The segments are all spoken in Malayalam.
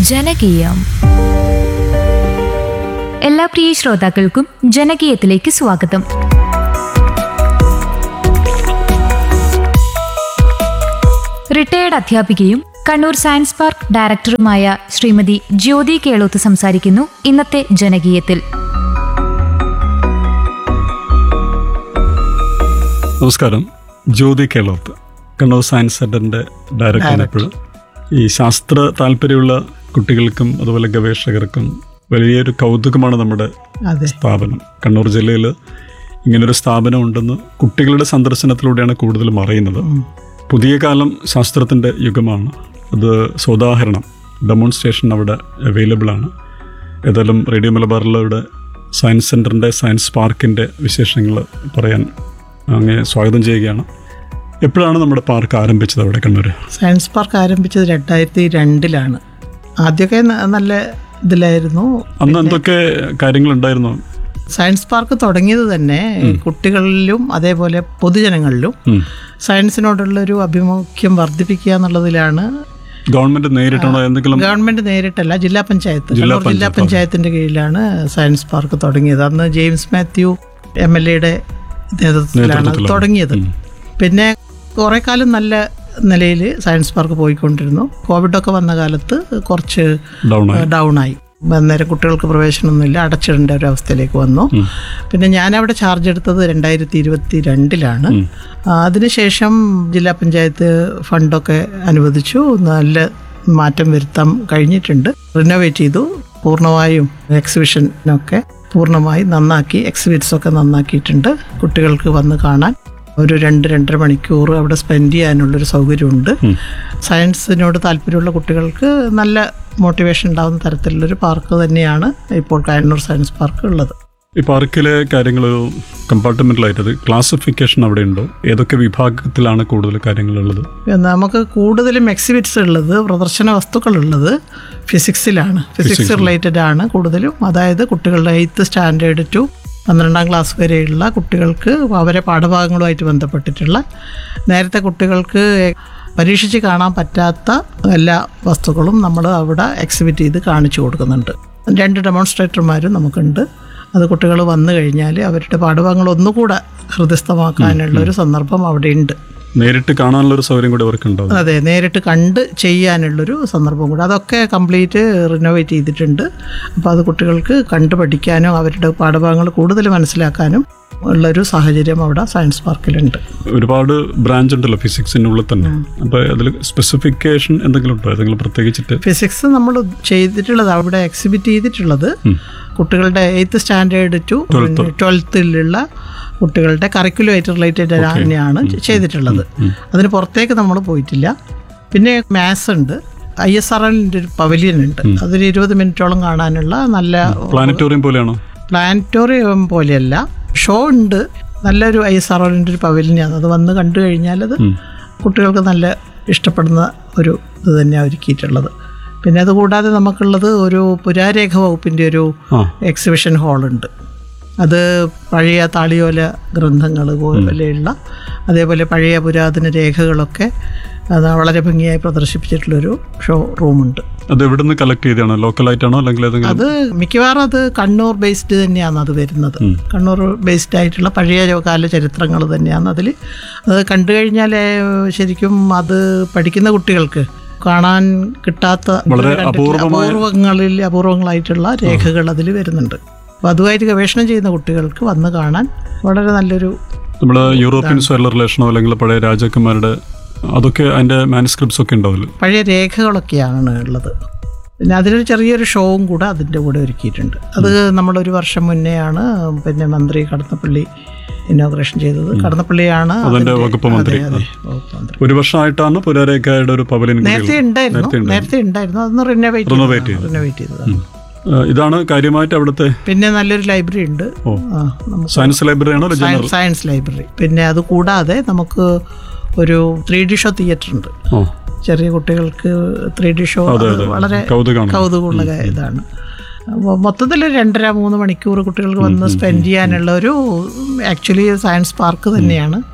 ജനകീയം എല്ലാ പ്രിയ ശ്രോതാക്കൾക്കും ജനകീയത്തിലേക്ക് സ്വാഗതം റിട്ടയേർഡ് അധ്യാപികയും കണ്ണൂർ സയൻസ് പാർക്ക് ഡയറക്ടറുമായ ശ്രീമതി ജ്യോതി കേളോത്ത് സംസാരിക്കുന്നു ഇന്നത്തെ ജനകീയത്തിൽ നമസ്കാരം ജ്യോതി കേളോത്ത് കണ്ണൂർ സയൻസ് സെന്ററിന്റെ ഡയറക്ടർ എപ്പോഴും ഈ ശാസ്ത്ര താല്പര്യമുള്ള കുട്ടികൾക്കും അതുപോലെ ഗവേഷകർക്കും വലിയൊരു കൗതുകമാണ് നമ്മുടെ അതെ സ്ഥാപനം കണ്ണൂർ ജില്ലയിൽ ഇങ്ങനൊരു സ്ഥാപനം ഉണ്ടെന്ന് കുട്ടികളുടെ സന്ദർശനത്തിലൂടെയാണ് കൂടുതലും അറിയുന്നത് പുതിയ കാലം ശാസ്ത്രത്തിൻ്റെ യുഗമാണ് അത് സോദാഹരണം ഡെമോൺസ്ട്രേഷൻ അവിടെ അവൈലബിൾ ആണ് ഏതായാലും റേഡിയോ മലബാറിലൂടെ സയൻസ് സെൻറ്ററിൻ്റെ സയൻസ് പാർക്കിൻ്റെ വിശേഷങ്ങൾ പറയാൻ അങ്ങേ സ്വാഗതം ചെയ്യുകയാണ് എപ്പോഴാണ് നമ്മുടെ പാർക്ക് ആരംഭിച്ചത് അവിടെ കണ്ണൂർ സയൻസ് പാർക്ക് ആരംഭിച്ചത് രണ്ടായിരത്തി രണ്ടിലാണ് ആദ്യമൊക്കെ ന- നല്ല ഇതിലായിരുന്നു അന്ന് എന്തൊക്കെ കാര്യങ്ങളുണ്ടായിരുന്നു സയൻസ് പാർക്ക് തുടങ്ങിയത് തന്നെ കുട്ടികളിലും അതേപോലെ പൊതുജനങ്ങളിലും ഉം. സയൻസിനോടുള്ളൊരു അഭിമുഖ്യം വർദ്ധിപ്പിക്കുക എന്നുള്ളതിലാണ് ഗവൺമെന്റ് നേരിട്ടാണോ എന്തെങ്കിലും ഗവൺമെന്റ് നേരിട്ടല്ല ജില്ലാ പഞ്ചായത്ത് കണ്ണൂർ ജില്ലാ പഞ്ചായത്തിന്റെ കീഴിലാണ് സയൻസ് പാർക്ക് തുടങ്ങിയത് അന്ന് ജെയിംസ് മാത്യു എം എൽ എയുടെ നേതൃത്വത്തിലാണ് അത് തുടങ്ങിയത് പിന്നെ കുറെ കാലം നല്ല നിലയിൽ സയൻസ് പാർക്ക് പോയിക്കൊണ്ടിരുന്നു കോവിഡൊക്കെ വന്ന കാലത്ത് കുറച്ച് ഡൗൺ ആയി ഡൗൺ ആയി അന്നേരം കുട്ടികൾക്ക് പ്രവേശനമൊന്നുമില്ല അടച്ചിടേണ്ട ഒരു അവസ്ഥയിലേക്ക് വന്നു പിന്നെ ഞാനവിടെ ചാർജ് എടുത്തത് രണ്ടായിരത്തി ഇരുപത്തി രണ്ടിലാണ് അതിനുശേഷം ജില്ലാ പഞ്ചായത്ത് ഫണ്ടൊക്കെ അനുവദിച്ചു നല്ല മാറ്റം വരുത്താൻ കഴിഞ്ഞിട്ടുണ്ട് റിനോവേറ്റ് ചെയ്തു പൂർണ്ണമായും എക്സിബിഷനൊക്കെ പൂർണ്ണമായി നന്നാക്കി എക്സിബിറ്റ്സ് ഒക്കെ നന്നാക്കിയിട്ടുണ്ട് കുട്ടികൾക്ക് വന്ന് കാണാൻ ഒരു രണ്ട് രണ്ടര മണിക്കൂർ അവിടെ സ്പെൻഡ് ചെയ്യാനുള്ളൊരു സൗകര്യമുണ്ട് സയൻസിനോട് താല്പര്യമുള്ള കുട്ടികൾക്ക് നല്ല മോട്ടിവേഷൻ ഉണ്ടാകുന്ന തരത്തിലുള്ളൊരു പാർക്ക് തന്നെയാണ് ഇപ്പോൾ കയന്നൂർ സയൻസ് പാർക്ക് ഉള്ളത് ഈ പാർക്കിലെ കാര്യങ്ങൾ കമ്പാർട്ട്മെന്റലായിട്ട് അത് ക്ലാസിഫിക്കേഷൻ അവിടെ ഉണ്ടോ ഏതൊക്കെ വിഭാഗത്തിലാണ് കൂടുതൽ കാര്യങ്ങളുള്ളത് നമുക്ക് കൂടുതലും എക്സിബിറ്റ്സ് ഉള്ളത് പ്രദർശന വസ്തുക്കൾ ഉള്ളത് ഫിസിക്സിലാണ് ഫിസിക്സ് റിലേറ്റഡ് ആണ് കൂടുതലും അതായത് കുട്ടികളുടെ എയ്ത്ത് സ്റ്റാൻഡേർഡ് ടു പന്ത്രണ്ടാം ക്ലാസ് വരെയുള്ള കുട്ടികൾക്ക് അവരെ പാഠഭാഗങ്ങളുമായിട്ട് ബന്ധപ്പെട്ടിട്ടുള്ള നേരത്തെ കുട്ടികൾക്ക് പരീക്ഷിച്ച് കാണാൻ പറ്റാത്ത എല്ലാ വസ്തുക്കളും നമ്മൾ അവിടെ എക്സിബിറ്റ് ചെയ്ത് കാണിച്ചു കൊടുക്കുന്നുണ്ട് രണ്ട് ഡെമോൺസ്ട്രേറ്റർമാരും നമുക്കുണ്ട് അത് കുട്ടികൾ വന്നു കഴിഞ്ഞാൽ അവരുടെ പാഠഭാഗങ്ങൾ ഒന്നുകൂടെ ഹൃദയസ്ഥമാക്കാനുള്ള ഒരു സന്ദർഭം അവിടെ ഉണ്ട് നേരിട്ട് കാണാനുള്ള ഒരു സൗകര്യം കൂടി അവർക്ക് ഉണ്ടാവും അതെ നേരിട്ട് കണ്ട് ചെയ്യാനുള്ളൊരു സന്ദർഭം കൂടെ അതൊക്കെ കംപ്ലീറ്റ് റിനോവേറ്റ് ചെയ്തിട്ടുണ്ട് അപ്പോൾ അത് കുട്ടികൾക്ക് കണ്ട് പഠിക്കാനും അവരുടെ പാഠഭാഗങ്ങൾ കൂടുതൽ മനസ്സിലാക്കാനും ഉള്ളൊരു സാഹചര്യം അവിടെ സയൻസ് പാർക്കിലുണ്ട് ഒരുപാട് ബ്രാഞ്ച് ഉണ്ടല്ലോ ഫിസിക്സിനുള്ളിൽ തന്നെ അപ്പൊ അതിൽ സ്പെസിഫിക്കേഷൻ എന്തെങ്കിലും ഉണ്ടോ ഏതെങ്കിലും പ്രത്യേകിച്ചിട്ട് ഫിസിക്സ് നമ്മൾ ചെയ്തിട്ടുള്ളത് അവിടെ എക്സിബിറ്റ് ചെയ്തിട്ടുള്ളത് കുട്ടികളുടെ എയ്ത്ത് സ്റ്റാൻഡേർഡ് ടു ട്വൽത്തിലുള്ള കുട്ടികളുടെ കറിക്കുലമായിട്ട് റിലേറ്റഡ് തന്നെയാണ് ചെയ്തിട്ടുള്ളത് അതിന് പുറത്തേക്ക് നമ്മൾ പോയിട്ടില്ല പിന്നെ മാത്സ് ഉണ്ട് ഐ എസ് ആർ എല്ലിൻ്റെ ഒരു പവലിയൻ ഉണ്ട് അതൊരു ഇരുപത് മിനിറ്റോളം കാണാനുള്ള നല്ല പ്ലാനറ്റോറിയം പോലെയാണോ പ്ലാനറ്റോറിയം പോലെയല്ല ഷോ ഉണ്ട് നല്ലൊരു ഐ എസ് ആർ ഒൻ്റെ ഒരു പവലിയനാണ് അത് വന്ന് കണ്ടു കഴിഞ്ഞാൽ അത് കുട്ടികൾക്ക് നല്ല ഇഷ്ടപ്പെടുന്ന ഒരു ഇത് തന്നെയാണ് ഒരുക്കിയിട്ടുള്ളത് പിന്നെ അതുകൂടാതെ നമുക്കുള്ളത് ഒരു പുരാരേഖ വകുപ്പിൻ്റെ ഒരു ആ എക്സിബിഷൻ ഹാളുണ്ട് അത് പഴയ താളിയോല ഗ്രന്ഥങ്ങൾ പോലെയുള്ള അതേപോലെ പഴയ പുരാതന രേഖകളൊക്കെ അത് വളരെ ഭംഗിയായി പ്രദർശിപ്പിച്ചിട്ടുള്ളൊരു ഷോ റൂമുണ്ട് അത് എവിടെ നിന്ന് കളക്ട് ചെയ്തതാണോ ലോക്കലായിട്ടാണോ അല്ലെങ്കിൽ ഏതെങ്കിലും അത് മിക്കവാറും അത് കണ്ണൂർ ബേസ്ഡ് തന്നെയാണ് അത് വരുന്നത് കണ്ണൂർ ബേസ്ഡ് ആയിട്ടുള്ള പഴയ കാല ചരിത്രങ്ങൾ തന്നെയാണ് അതിൽ അത് കണ്ടു കഴിഞ്ഞാൽ ശരിക്കും അത് പഠിക്കുന്ന കുട്ടികൾക്ക് കാണാൻ കിട്ടാത്ത വളരെ കണ്ടിട്ടില്ല. അപൂർവമായ- അപൂർവങ്ങളിൽ അപൂർവങ്ങളായിട്ടുള്ള രേഖകൾ അതിൽ വരുന്നുണ്ട് അപ്പോൾ അതുമായിട്ട് ഗവേഷണം ചെയ്യുന്ന കുട്ടികൾക്ക് വന്ന് കാണാൻ വളരെ നല്ലൊരു നമ്മുടെ യൂറോപ്യൻ സ്വയർ റിലേഷനോ അല്ലെങ്കിൽ പഴയ രാജാക്കന്മാരുടെ അതൊക്കെ അതിന്റെ മാനുസ്ക്രിപ്റ്റ്സ് ഒക്കെ ഉണ്ടാവില്ല പഴയ രേഖകളൊക്കെയാണ് ഉള്ളത് പിന്നെ അതിനൊരു ചെറിയൊരു ഷോവും കൂടെ അതിൻ്റെ കൂടെ ഒരുക്കിയിട്ടുണ്ട് അത് നമ്മളൊരു വർഷം മുന്നെയാണ് പിന്നെ മന്ത്രി കടന്നപ്പള്ളി ഇനോഗ്രേഷൻ ചെയ്തത് കടന്നപ്പള്ളിയാണ് അതിന്റെ അതിന്റെ- വകുപ്പ് മന്ത്രി. അതെ, അതെ, വകുപ്പ് മന്ത്രി ഒരു വർഷമായിട്ടാണ് പുരാരേഖയുടെ ഒരു പവലിയൻ നേരത്തെ ഉണ്ടായിരുന്നു നേരത്തെ ഉണ്ടായിരുന്നു. നേരത്തെ ഉണ്ടായിരുന്നു അതൊന്ന് റിനോവേറ്റ് Renovate ചെയ്തു. റിനോവേറ്റ് ചെയ്തതാണ് ആ, ഇതാണ് കാര്യമായിട്ട് അവിടുത്തെ പിന്നെ നല്ലൊരു ലൈബ്രറി ഉണ്ട് ഓ. ആ, നമുക്ക് സയൻസ് ലൈബ്രറി ആണോ ജനറൽ സയൻസ് സയൻസ് ലൈബ്രറി പിന്നെ അത് കൂടാതെ നമുക്ക് ഒരു ത്രീ ഡി ഷോ തിയേറ്റർ ഉണ്ട് ഓ ചെറിയ കുട്ടികൾക്ക് ത്രീ ഡി ഷോ അതെ, അത് അതെ. വളരെ കൗതുകമാണ്. കൗതുകമുള്ള കാ- ഇതാണ് മൊത്തത്തിൽ രണ്ടര മൂന്ന് മണിക്കൂർ കുട്ടികൾക്ക് വന്ന് സ്പെൻഡ് ചെയ്യാനുള്ള ഒരു ആക്ച്വലി സയൻസ് പാർക്ക് തന്നെയാണ്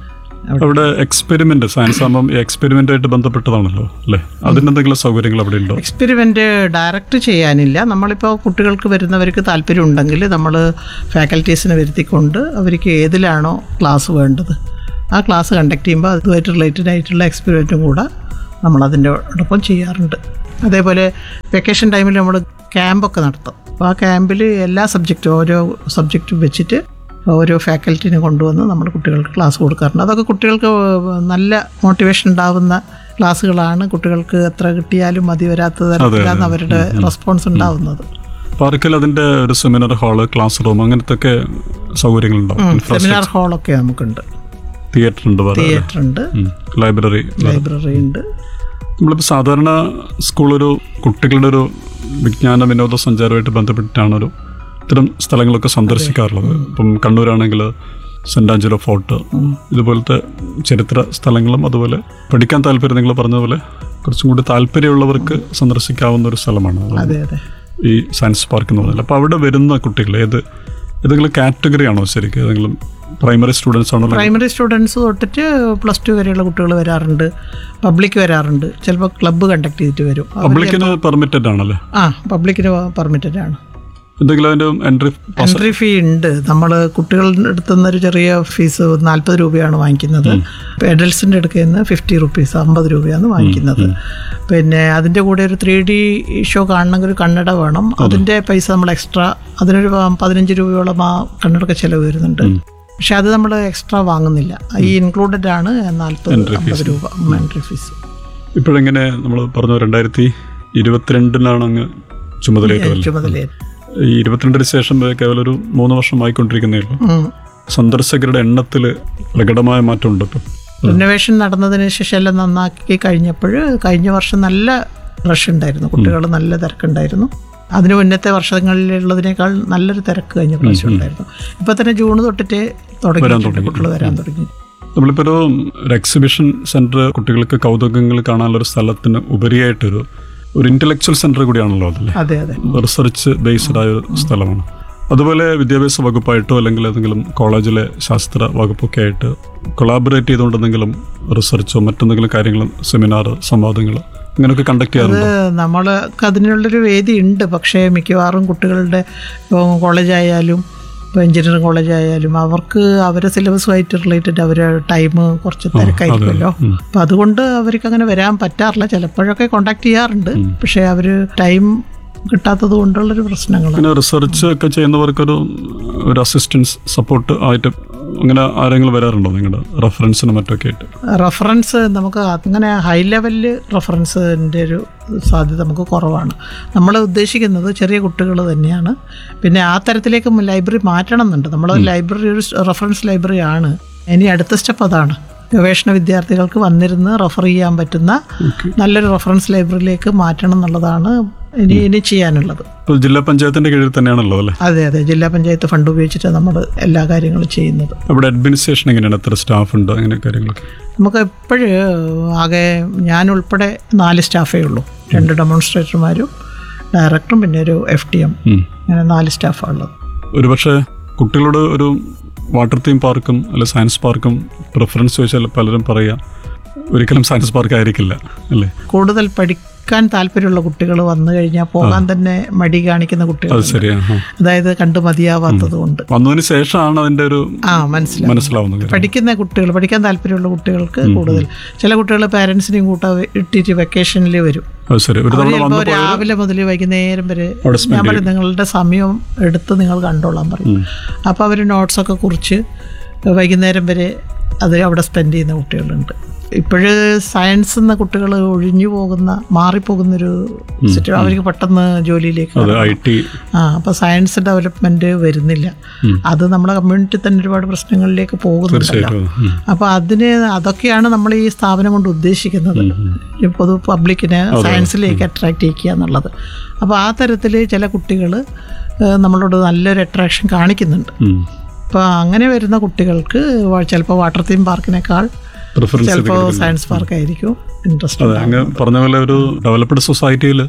അവിടെ എക്സ്പെരിമെന്റ് സയൻസ് ആകുമ്പം ഈ എക്സ്പെരിമെന്റായിട്ട് ബന്ധപ്പെട്ടതാണല്ലോ അല്ലേ അതിന് എന്തെങ്കിലും സൗകര്യങ്ങൾ അവിടെ ഉണ്ടോ എക്സ്പെരിമെൻ്റ് ഡയറക്റ്റ് ചെയ്യാനില്ല നമ്മളിപ്പോൾ കുട്ടികൾക്ക് വരുന്നവർക്ക് താല്പര്യം ഉണ്ടെങ്കിൽ നമ്മൾ ഫാക്കൽറ്റീസിനെ വരുത്തിക്കൊണ്ട് അവർക്ക് ഏതിലാണോ ക്ലാസ് വേണ്ടത് ആ ക്ലാസ് കണ്ടക്ട് ചെയ്യുമ്പോൾ അതുമായിട്ട് റിലേറ്റഡ് ആയിട്ടുള്ള എക്സ്പെരിമെൻറ്റും കൂടെ നമ്മളതിൻ്റെ ഒപ്പം ചെയ്യാറുണ്ട് അതേപോലെ വെക്കേഷൻ ടൈമിൽ നമ്മൾ ക്യാമ്പൊക്കെ നടത്തും അപ്പോൾ ആ ക്യാമ്പിൽ എല്ലാ സബ്ജക്റ്റും ഓരോ സബ്ജക്റ്റും വെച്ചിട്ട് ഓരോ ഫാക്കൽറ്റിനെ കൊണ്ടുവന്ന് നമ്മൾ കുട്ടികൾക്ക് ക്ലാസ് കൊടുക്കാറുണ്ട് അതൊക്കെ കുട്ടികൾക്ക് നല്ല മോട്ടിവേഷൻ ഉണ്ടാവുന്ന ക്ലാസ്സുകളാണ് കുട്ടികൾക്ക് എത്ര കിട്ടിയാലും മതി വരാത്ത തരത്തിലാണ് അവരുടെ റെസ്പോൺസ് ഉണ്ടാവുന്നത് പാർക്കിൽ അതിന്റെ ഒരു സെമിനാർ ഹാള് ക്ലാസ് റൂം അങ്ങനത്തെ ഒക്കെ സൗകര്യങ്ങളുണ്ടാവും സെമിനാർ ഹാളൊക്കെ നമുക്കുണ്ട് തിയേറ്റർ ഉണ്ട് വേറെ തിയേറ്റർ ഉണ്ട് ലൈബ്രറി ലൈബ്രറി ഉണ്ട് നമ്മളിപ്പോൾ സാധാരണ സ്കൂൾ ഒരു കുട്ടികളുടെ ഒരു വിജ്ഞാന വിനോദസഞ്ചാരമായിട്ട് ബന്ധപ്പെട്ടിട്ടാണ് ഒരു ഇത്തരം സ്ഥലങ്ങളൊക്കെ സന്ദർശിക്കാറുള്ളത് ഇപ്പം കണ്ണൂരാണെങ്കിൽ സെൻ്റ് ആഞ്ചലോ ഫോർട്ട് ഇതുപോലത്തെ ചരിത്ര സ്ഥലങ്ങളും അതുപോലെ പഠിക്കാൻ താല്പര്യം നിങ്ങൾ പറഞ്ഞതുപോലെ കുറച്ചും കൂടി താല്പര്യമുള്ളവർക്ക് സന്ദർശിക്കാവുന്ന ഒരു സ്ഥലമാണ് അത് അതെ അതെ ഈ സയൻസ് പാർക്ക് എന്ന് പറയുന്നത് അപ്പോൾ അവിടെ വരുന്ന കുട്ടികൾ ഏത് ഏതെങ്കിലും കാറ്റഗറി ആണോ ശരിക്കും ഏതെങ്കിലും പ്രൈമറി സ്റ്റുഡൻസ് ആണോ അല്ലെങ്കിൽ പ്രൈമറി സ്റ്റുഡൻസ് തൊട്ടിട്ട് പ്ലസ് ടു വരെയുള്ള കുട്ടികൾ വരാറുണ്ട് പബ്ലിക് വരാറുണ്ട് ചിലപ്പോൾ ക്ലബ്ബ് കണ്ടക്ട് ചെയ്തിട്ട് വരും അവര് പബ്ലിക്കിന് പെർമിറ്റഡ് ആണല്ലേ ആ പബ്ലിക്കിന് പെർമിറ്റഡ് ആണ് എന്തെങ്കിലും അതിൻ്റെ എൻട്രി എൻട്രി ഫീ ഉണ്ട് നമ്മൾ കുട്ടികളുടെ അടുത്ത് നിന്ന് ഒരു ചെറിയ ഫീസ് നാൽപ്പത് രൂപയാണ് വാങ്ങിക്കുന്നത് എഡൽസിൻ്റെ അടുക്കൽ നിന്ന് ഫിഫ്റ്റി റുപ്പീസ് അമ്പത് രൂപയാണ് വാങ്ങിക്കുന്നത് പിന്നെ അതിൻ്റെ കൂടെ ഒരു ത്രീ ഡി ഷോ കാണണമെങ്കിൽ ഒരു കണ്ണട വേണം അതിൻ്റെ പൈസ നമ്മൾ എക്സ്ട്രാ അതിനൊരു പ- പതിനഞ്ച് രൂപയോളം ആ കണ്ണടക്ക് ചിലവ് വരുന്നുണ്ട് പക്ഷെ അത് നമ്മൾ എക്സ്ട്രാ വാങ്ങുന്നില്ല ഈ ഇൻക്ലൂഡഡ് ആണ് നാൽപ്പത് അമ്പത് രൂപ എൻട്രി ഫീസ് ഇപ്പോഴെങ്ങനെ നമ്മൾ പറഞ്ഞു രണ്ടായിരത്തി ഇരുപത്തിരണ്ടിലാണ് അങ്ങ് ചുമതലയേറ്റതല്ലേ ചുമതല ഈ ഇരുപത്തിരണ്ടിന് ശേഷം കേവലം ഒരു മൂന്ന് വർഷം ആയിക്കൊണ്ടിരിക്കുന്നേ ഉള്ളൂ സന്ദർശകരുടെ എണ്ണത്തിൽ പ്രകടമായ മാറ്റമുണ്ട് ഇപ്പം റിനോവേഷൻ നടന്നതിന് ശേഷം എല്ലാം നന്നാക്കി കഴിഞ്ഞപ്പോൾ കഴിഞ്ഞ വർഷം നല്ല റഷ് ഉണ്ടായിരുന്നു കുട്ടികൾ നല്ല തിരക്കുണ്ടായിരുന്നു അതിന് മുന്നത്തെ വർഷങ്ങളിലുള്ളതിനേക്കാൾ നല്ലൊരു തിരക്ക് കഴിഞ്ഞ പ്രാവശ്യം ഉണ്ടായിരുന്നു ഇപ്പൊ തന്നെ ജൂൺ തൊട്ടിട്ട് തുടങ്ങിയിട്ടുണ്ട് കുട്ടികൾ വരാൻ തുടങ്ങി നമ്മളിപ്പോൾ ഒരു ഒരു എക്സിബിഷൻ സെൻറ്റർ കുട്ടികൾക്ക് കൗതുകങ്ങൾ കാണാനുള്ള ഒരു സ്ഥലത്തിന് ഉപരിയായിട്ടൊരു ഒരു ഇൻ്റലക്ച്വൽ സെൻറ്റർ കൂടിയാണല്ലോ അതല്ലേ അതെ അതെ റിസർച്ച് ബേസ്ഡ് ആയ ഒരു സ്ഥലമാണ് അതുപോലെ വിദ്യാഭ്യാസ വകുപ്പായിട്ടോ അല്ലെങ്കിൽ ഏതെങ്കിലും കോളേജിലെ ശാസ്ത്ര വകുപ്പൊക്കെ ആയിട്ട് കൊളാബറേറ്റ് ചെയ്തുകൊണ്ട് എന്തെങ്കിലും റിസർച്ചോ മറ്റെന്തെങ്കിലും കാര്യങ്ങൾ സെമിനാർ സംവാദങ്ങൾ അങ്ങനെയൊക്കെ കണ്ടക്ട് ചെയ്യാറുണ്ടോ നമ്മൾക്ക് അതിനുള്ളൊരു വേദി ഉണ്ട് പക്ഷേ മിക്കവാറും കുട്ടികളുടെ ഇപ്പോൾ കോളേജായാലും ഇപ്പോൾ എഞ്ചിനീയറിംഗ് കോളേജ് ആയാലും അവർക്ക് അവരെ സിലബസുമായിട്ട് റിലേറ്റഡ് അവരെ ടൈം കുറച്ച് തിരക്കായിരിക്കുമല്ലോ അപ്പം അതുകൊണ്ട് അവർക്ക് അങ്ങനെ വരാൻ പറ്റാറില്ല ചിലപ്പോഴൊക്കെ കോണ്ടാക്ട് ചെയ്യാറുണ്ട് പക്ഷേ അവർ ടൈം കിട്ടാത്തത് കൊണ്ടുള്ളൊരു പ്രശ്നങ്ങളാണ് പിന്നെ റിസർച്ച് ഒക്കെ ചെയ്യുന്നവർക്കൊരു ഒരു അസിസ്റ്റൻസ് സപ്പോർട്ട് ആയിട്ട് അങ്ങനെ ആരെങ്കിലും വരാറുണ്ടോ നിങ്ങളുടെ റെഫറൻസിന് മറ്റൊക്കെ ആയിട്ട് റെഫറൻസ് നമുക്ക് അങ്ങനെ ഹൈ ലെവലിൽ റെഫറൻസിൻ്റെ ഒരു സാധ്യത നമുക്ക് കുറവാണ് നമ്മൾ ഉദ്ദേശിക്കുന്നത് ചെറിയ കുട്ടികൾ തന്നെയാണ് പിന്നെ ആ തരത്തിലേക്ക് ലൈബ്രറി മാറ്റണം എന്നുണ്ട് നമ്മൾ ലൈബ്രറി ഒരു റെഫറൻസ് ലൈബ്രറി ആണ് ഇനി അടുത്ത സ്റ്റെപ്പ് അതാണ് ഗവേഷണ വിദ്യാർത്ഥികൾക്ക് വന്നിരുന്ന് റെഫർ ചെയ്യാൻ പറ്റുന്ന നല്ലൊരു റെഫറൻസ് ലൈബ്രറിയിലേക്ക് മാറ്റണം എന്നുള്ളതാണ് ഇനി ഇനി ചെയ്യാനുള്ളത് ഇപ്പോൾ ജില്ലാ പഞ്ചായത്തിന്റെ കീഴിൽ തന്നെയാണല്ലോ അല്ലേ അതെ അതെ ജില്ലാ പഞ്ചായത്ത് ഫണ്ട് ഉപയോഗിച്ചിട്ട് നമ്മൾ എല്ലാ കാര്യങ്ങളും ചെയ്യുന്നത് അവിടെ അഡ്മിനിസ്ട്രേഷൻ എങ്ങനെയാണ് എത്ര സ്റ്റാഫ് ഉണ്ട് അങ്ങനെ കാര്യങ്ങളൊക്കെ നമുക്ക് എപ്പോഴും ആകെ ഞാൻ ഉൾപ്പെടെ നാല് സ്റ്റാഫേ ഉള്ളൂ രണ്ട് ഡെമോൺസ്ട്രേറ്റർമാരും ഡയറക്ടറും പിന്നെ ഒരു എഫ് ടി എം ഉം. അങ്ങനെ നാല് സ്റ്റാഫാണ് ഉള്ളത് ഒരുപക്ഷെ കുട്ടികളോട് ഒരു വാട്ടർ തീം പാർക്കും അല്ലെ സയൻസ് പാർക്കും പ്രിഫറൻസ് ചോദിച്ചാൽ പലരും പറയാം ഒരിക്കലും സയൻസ് പാർക്ക് ആയിരിക്കില്ല അല്ലേ കൂടുതൽ പഠിക്കാൻ താല്പര്യമുള്ള കുട്ടികൾ വന്നു കഴിഞ്ഞാൽ പോകാൻ തന്നെ മടി കാണിക്കുന്ന കുട്ടികൾ അത് ശരിയാ ആ. അതായത് കണ്ടു മതിയാവാത്തത് കൊണ്ട് വന്നതിന് ശേഷമാണ് അതിന്റെ ഒരു ആ മനസ്സിലായി മനസ്സിലാവുന്ന കാര്യം പഠിക്കുന്ന കുട്ടികൾ പഠിക്കാൻ താല്പര്യമുള്ള കുട്ടികൾക്ക് കൂടുതൽ ചില കുട്ടികൾ പാരൻസിനെയും കൂട്ടാ ഇട്ടിട്ട് വെക്കേഷനിൽ വരും അത് ശരി ഒരു അവര് തവണ ചിലപ്പോ വന്ന് രാവിലെ മുതൽ വൈകുന്നേരം വരെ അവിടെ spend ഞാൻ പറയും നിങ്ങളുടെ സമയം എടുത്ത് നിങ്ങൾ കണ്ടോളാൻ പറയും അപ്പോൾ അവർ നോട്ട്സൊക്കെ കുറിച്ച് വൈകുന്നേരം വരെ അത് അവിടെ സ്പെൻഡ് ചെയ്യുന്ന കുട്ടികളുണ്ട് ഇപ്പോഴ് സയൻസ് എന്ന കുട്ടികൾ ഒഴിഞ്ഞു പോകുന്ന മാറിപ്പോകുന്നൊരു സിറ്റുവേഷൻ അവർക്ക് പെട്ടെന്ന് ജോലിയിലേക്ക് അത് ഐ ടി ആ അപ്പോൾ സയൻസ് ഡെവലപ്മെന്റ് വരുന്നില്ല അത് നമ്മുടെ കമ്മ്യൂണിറ്റി തന്നെ ഒരുപാട് പ്രശ്നങ്ങളിലേക്ക് പോകുന്നുണ്ടല്ലോ തീർച്ചയായിട്ടും ഉം. അപ്പോൾ അതിന് അതൊക്കെയാണ് നമ്മൾ ഈ സ്ഥാപനം കൊണ്ട് ഉദ്ദേശിക്കുന്നത് ഈ പൊതു പബ്ലിക്കിനെ സയൻസിലേക്ക് അട്രാക്ട് ചെയ്യിക്കുക എന്നുള്ളത് അപ്പോൾ ആ തരത്തിൽ ചില കുട്ടികൾ നമ്മളോട് നല്ലൊരു അട്രാക്ഷൻ കാണിക്കുന്നുണ്ട് ഉം. അപ്പോൾ അങ്ങനെ വരുന്ന കുട്ടികൾക്ക് ചിലപ്പോൾ വാട്ടർ തീം പാർക്കിനേക്കാൾ പ്രിഫറൻസ് ചിലപ്പോൾ സയൻസ് പാർക്കായിരിക്കും ഇൻട്രസ്റ്റ് അതെ അങ്ങ് പറഞ്ഞ പോലെ ഒരു ഡെവലപ്ഡ് സൊസൈറ്റിയിൽ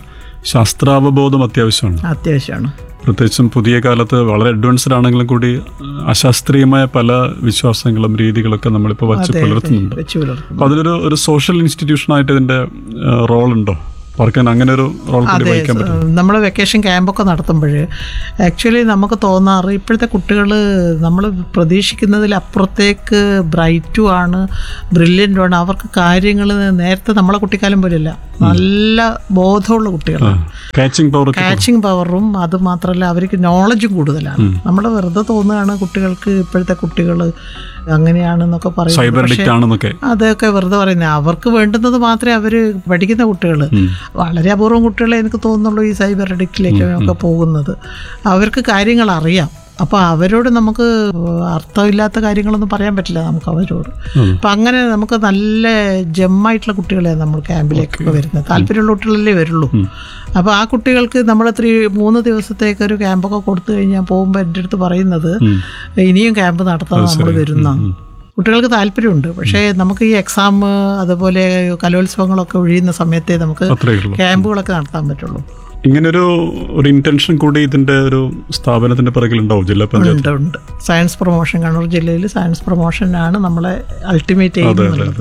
ശാസ്ത്രാവബോധം അത്യാവശ്യമാണ് അത്യാവശ്യമാണ് പ്രത്യേകിച്ചും പുതിയ കാലത്ത് വളരെ അഡ്വാൻസ്ഡ് ആണെങ്കിലും കൂടി അശാസ്ത്രീയമായ പല വിശ്വാസങ്ങളും രീതികളൊക്കെ നമ്മളിപ്പോൾ വച്ച് അതെ, പുലർത്തുന്നുണ്ട് വെച്ച് പുലർത്തുന്നു അപ്പോൾ അതിലൊരു ഒരു സോഷ്യൽ ഇൻസ്റ്റിറ്റ്യൂഷനായിട്ട് ഇതിന്റെ റോൾ ഉണ്ടോ പാർക്കിന് അങ്ങനെ ഒരു റോൾ കൂടി അതെ വഹിക്കാൻ പറ്റും നമ്മൾ വെക്കേഷൻ ക്യാമ്പൊക്കെ നടത്തുമ്പോൾ ആക്ച്വലി നമുക്ക് തോന്നാറ് ഇപ്പോഴത്തെ കുട്ടികൾ നമ്മൾ പ്രതീക്ഷിക്കുന്നതിലപ്പുറത്തേക്ക് ബ്രൈറ്റും ആണ് ബ്രില്യൻ്റും ആണ് അവർക്ക് കാര്യങ്ങൾ നേരത്തെ നമ്മളെ കുട്ടിക്കാലം പോലെയല്ല നല്ല ബോധമുള്ള കുട്ടികളാണ് കാച്ചിങ് പവർ ഒക്കെ കാച്ചിങ് പവറും അത് മാത്രമല്ല അവർക്ക് നോളജും കൂടുതലാണ് നമ്മൾ വെറുതെ തോന്നുകയാണ് കുട്ടികൾക്ക് ഇപ്പോഴത്തെ കുട്ടികൾ അങ്ങനെയാണെന്നൊക്കെ സൈബർ പറയുന്നത് അഡിക്റ്റ് ആണെന്നൊക്കെ അതൊക്കെ വെറുതെ പറയുന്നത് അവർക്ക് വേണ്ടുന്നത് മാത്രമേ അവർ പഠിക്കുന്ന കുട്ടികൾ വളരെ അപൂർവം കുട്ടികളെ എനിക്ക് തോന്നുന്നുള്ളൂ ഈ സൈബർ അഡിക്റ്റിലേക്ക് ഒക്കെ പോകുന്നത് അവർക്ക് കാര്യങ്ങൾ അറിയാം അപ്പോൾ അവരോട് നമുക്ക് അർത്ഥമില്ലാത്ത കാര്യങ്ങളൊന്നും പറയാൻ പറ്റില്ല നമുക്ക് അവരോട് അപ്പം അങ്ങനെ നമുക്ക് നല്ല ജമ്മായിട്ടുള്ള കുട്ടികളെയാണ് നമ്മൾ ക്യാമ്പിലേക്കൊക്കെ വരുന്നത് താല്പര്യമുള്ള കുട്ടികളല്ലേ വരുള്ളൂ അപ്പോൾ ആ കുട്ടികൾക്ക് നമ്മൾ ത്രീ മൂന്ന് ദിവസത്തേക്ക് ഒരു ക്യാമ്പൊക്കെ കൊടുത്തു കഴിഞ്ഞാൽ പോകുമ്പോൾ എൻ്റെ അടുത്ത് പറയുന്നത് ഇനിയും ക്യാമ്പ് നടത്താൻ നമ്മൾ വരുന്ന കുട്ടികൾക്ക് താല്പര്യമുണ്ട് പക്ഷേ നമുക്ക് ഈ എക്സാം അതുപോലെ കലോത്സവങ്ങളൊക്കെ ഒഴിയുന്ന സമയത്തേ നമുക്ക് അത്രയേ ഉള്ളൂ ക്യാമ്പുകളൊക്കെ നടത്താൻ പറ്റുള്ളൂ ഇങ്ങനൊരു ഒരു ഇന്റൻഷൻ കൂടി ഇതിന്റെ ഒരു സ്ഥാപനത്തിന്റെ പിറകിലുണ്ടാവും ജില്ലാ പഞ്ചായത്ത് ഉണ്ട് ഉണ്ട് സയൻസ് പ്രൊമോഷൻ കണ്ണൂർ ജില്ലയിൽ സയൻസ് പ്രൊമോഷനാണ് നമ്മളെ അൾട്ടിമേറ്റ് ചെയ്യുന്നത്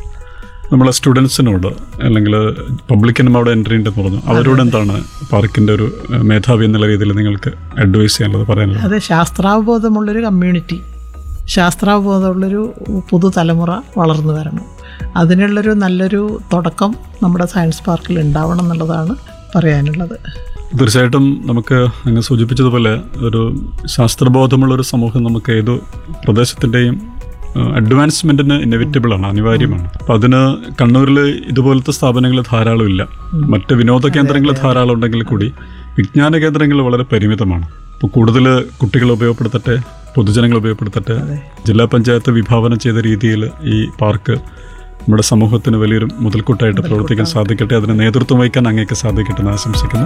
നമ്മളെ സ്റ്റുഡൻസിനോട് അല്ലെങ്കിൽ പബ്ലിക്കിനും അവിടെ എൻട്രി ഉണ്ടെന്ന് പറഞ്ഞു അവരോട് എന്താണ് പാർക്കിന്റെ ഒരു ഏഹ്, മേധാവി എന്നുള്ള രീതിയിൽ നിങ്ങൾക്ക് അഡ്വൈസ് ചെയ്യാനുള്ളത് പറയാനുള്ളത് അത് ശാസ്ത്രാവബോധമുള്ളൊരു കമ്മ്യൂണിറ്റി ശാസ്ത്രാവബോധമുള്ളൊരു പുതുതലമുറ വളർന്നു വരണം അതിനുള്ളൊരു നല്ലൊരു തുടക്കം നമ്മുടെ സയൻസ് പാർക്കിൽ ഉണ്ടാവണം എന്നുള്ളതാണ് പറയാനുള്ളത് തീർച്ചയായിട്ടും നമുക്ക് അങ്ങ് സൂചിപ്പിച്ചതുപോലെ ഒരു ശാസ്ത്രബോധമുള്ള ഒരു സമൂഹം നമുക്ക് ഏതു പ്രദേശത്തിൻ്റെയും അഡ്വാൻസ്മെന്റിന് ഇന്നവിറ്റബിൾ ആണ് അനിവാര്യമാണ് അപ്പം അതിന് കണ്ണൂരിൽ ഇതുപോലത്തെ സ്ഥാപനങ്ങൾ ധാരാളം ഇല്ല മറ്റ് വിനോദ കേന്ദ്രങ്ങൾ ധാരാളം ഉണ്ടെങ്കിൽ കൂടി വിജ്ഞാന കേന്ദ്രങ്ങൾ വളരെ പരിമിതമാണ് അപ്പോൾ കൂടുതൽ കുട്ടികൾ ഉപയോഗപ്പെടുത്തട്ടെ പൊതുജനങ്ങൾ ഉപയോഗപ്പെടുത്തട്ടെ ജില്ലാ പഞ്ചായത്ത് വിഭാവനം ചെയ്ത രീതിയിൽ ഈ പാർക്ക് നമ്മുടെ സമൂഹത്തിന് വലിയൊരു മുതൽക്കൂട്ടായിട്ട് പ്രവർത്തിക്കാൻ സാധിക്കട്ടെ അതിന് നേതൃത്വം വഹിക്കാൻ അങ്ങേക്ക് സാധിക്കട്ടെ എന്ന് ആശംസിക്കുന്നു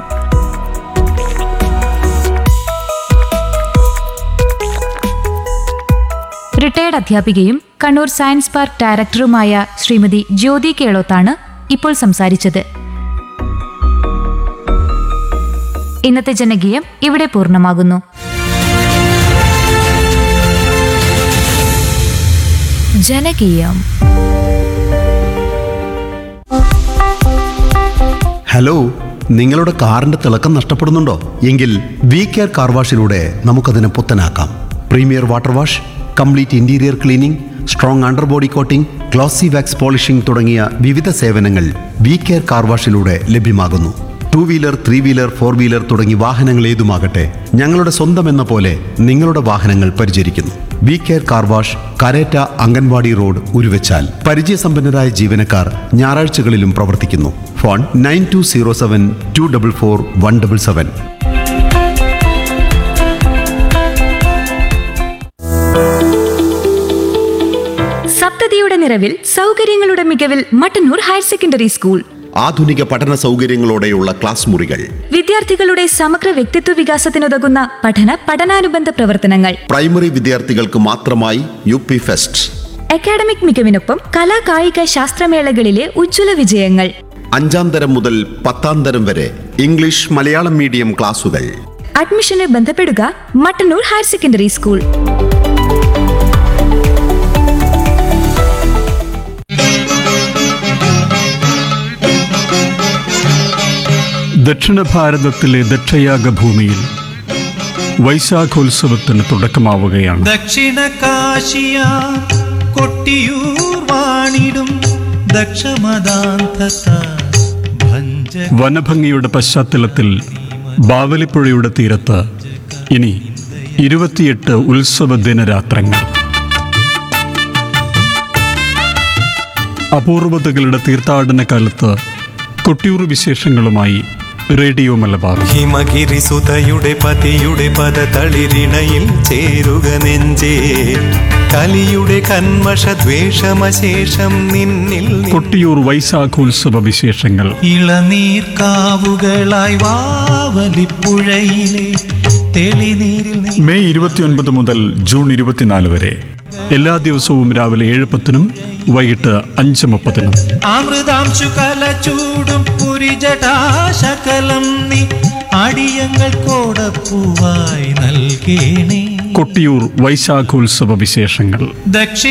റിട്ടയർഡ് അധ്യാപികയും കണ്ണൂർ സയൻസ് പാർക്ക് ഡയറക്ടറുമായ ശ്രീമതി ജ്യോതി കേളോത്താണ് ഇപ്പോൾ സംസാരിച്ചത് ഇന്നത്തെ ജനകീയം ഇവിടെ പൂർണ്ണമാകുന്നു ജനകീയം ഹലോ നിങ്ങളുടെ കാറിന്റെ തിളക്കം നഷ്ടപ്പെടുന്നുണ്ടോ എങ്കിൽ വി കെയർ കാർ വാഷിലൂടെ നമുക്കതിനെ പുത്തനാക്കാം premier water wash complete interior cleaning strong underbody coating glossy wax polishing തുടങ്ങിയ വിവിധ സേവനങ്ങൾ വി കെയർ കാർ വാഷിലൂടെ ലഭ്യമാകുന്നു two wheeler three wheeler four wheeler തുടങ്ങി വാഹനങ്ങൾ ഏതുമാകട്ടെ ഞങ്ങളുടെ സ്വന്തം എന്ന പോലെ നിങ്ങളുടെ വാഹനങ്ങൾ പരിചരിക്കുന്നു V care car wash Karetta anganwadi road Uruvachal പരിചയസമ്പന്നരായ ജീവനക്കാർ ഞായറാഴ്ചകളിലും പ്രവർത്തിക്കുന്നു phone nine two zero seven two double four one double seven സപ്തതിയുടെ നിറവിൽ സൗകര്യങ്ങളുടെ മികവിൽ മട്ടന്നൂർ ഹയർ സെക്കൻഡറി സ്കൂൾ ആധുനിക പഠന സൗകര്യങ്ങളോടെയുള്ള ക്ലാസ് മുറികൾ വിദ്യാർത്ഥികളുടെ സമഗ്ര വ്യക്തിത്വ വികാസത്തിനുതകുന്ന പഠന പഠനാനുബന്ധ പ്രവർത്തനങ്ങൾ പ്രൈമറി വിദ്യാർത്ഥികൾക്ക് മാത്രമായി യു പി ഫെസ്റ്റ് അക്കാഡമിക് മികവിനൊപ്പം കലാ കായിക ശാസ്ത്രമേളകളിലെ ഉജ്ജ്വല വിജയങ്ങൾ അഞ്ചാം തരം മുതൽ പത്താം തരം വരെ ഇംഗ്ലീഷ് മലയാളം മീഡിയം ക്ലാസുകൾ അഡ്മിഷന് ബന്ധപ്പെടുക മട്ടന്നൂർ ഹയർ സെക്കൻഡറി സ്കൂൾ ദക്ഷിണ ഭാരതത്തിലെ ദക്ഷയാഗ ഭൂമിയിൽ വൈശാഖോത്സവത്തിന് തുടക്കമാവുകയാണ് ദക്ഷിണ കാശിയ കൊട്ടിയൂർ വാണിടും ദക്ഷമദാന്തസ ഭഞ്ജ വനഭംഗിയുടെ പശ്ചാത്തലത്തിൽ ബാവലിപ്പുഴയുടെ തീരത്ത് ഇനി ഇരുപത്തിയെട്ട് ഉത്സവ ദിനരാത്രങ്ങൾ അപൂർവതകളുടെ തീർത്ഥാടന കാലത്ത് കൊട്ടിയൂർ വിശേഷങ്ങളുമായി റേഡിയോ മലബാർ ഹിമഗിരിസുതയുടെ പതിയുടെ പദതളിരിണയിൽ ചേരുക നെഞ്ചേ കലിയുടെ കന്മഷ ദ്വേഷമശേഷം നിന്നിൽ നി- കൊട്ടിയൂർ വൈശാഖോത്സവ വിശേഷങ്ങൾ ഇളനീർക്കാവുകളായി വാവലിപ്പുഴയിലെ തെളിനീരിൽ നീ മെയ് ഇരുപത്തിയൊൻപത് മുതൽ ജൂൺ ഇരുപത്തിനാല് വരെ എല്ലാ ദിവസവും രാവിലെ ഏഴ് പത്തിനും വൈകിട്ട് അഞ്ച് മുപ്പതിനും അമൃതാംശു കല ചൂടും പുരിജടാശകലം നീ അടിയങ്ങൾ കോടപ്പൂവായി നൽകേണേ കൊട്ടിയൂർ വൈശാഖോത്സവ വിശേഷങ്ങൾ ദക്ഷി